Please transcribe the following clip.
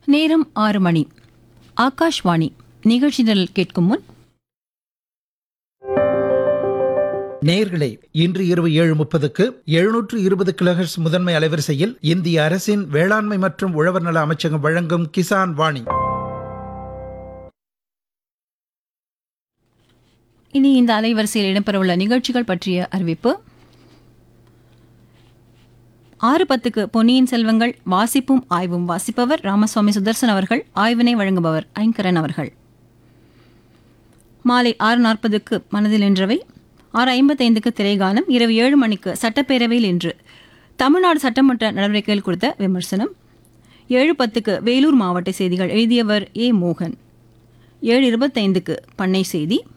நேரம் ஆறு மணி ஆகாஷ்வாணி நிகழ்ச்சி நிரல் கேட்கும் முன் நேயர்களே இன்று இரவு ஏழு முப்பதுக்கு எழுநூற்று இருபது கிலோஹெர்ட்ஸ் முதன்மை அலைவரிசையில் இந்திய அரசின் வேளாண்மை மற்றும் உழவர் நல அமைச்சகம் வழங்கும் கிசான் வாணி இனி இந்த அலைவரிசையில் இடம்பெறவுள்ள நிகழ்ச்சிகள் பற்றிய அறிவிப்பு ஆறு பத்துக்கு பொன்னியின் செல்வங்கள் வாசிப்பும் ஆய்வும் வாசிப்பவர் ராமசுவாமி சுதர்சன் அவர்கள் ஆய்வினை வழங்குபவர் ஐங்கரன் அவர்கள் மாலை ஆறு நாற்பதுக்கு மனதில் நின்றவை ஆறு ஐம்பத்தைந்துக்கு திரைகாலம் இரவு ஏழு மணிக்கு சட்டப்பேரவையில் இன்று தமிழ்நாடு சட்டமன்ற நடவடிக்கைகள் குறித்த விமர்சனம் ஏழு பத்துக்கு வேலூர் மாவட்ட செய்திகள் எழுதியவர் ஏ மோகன் ஏழு இருபத்தைந்துக்கு பண்ணை செய்தி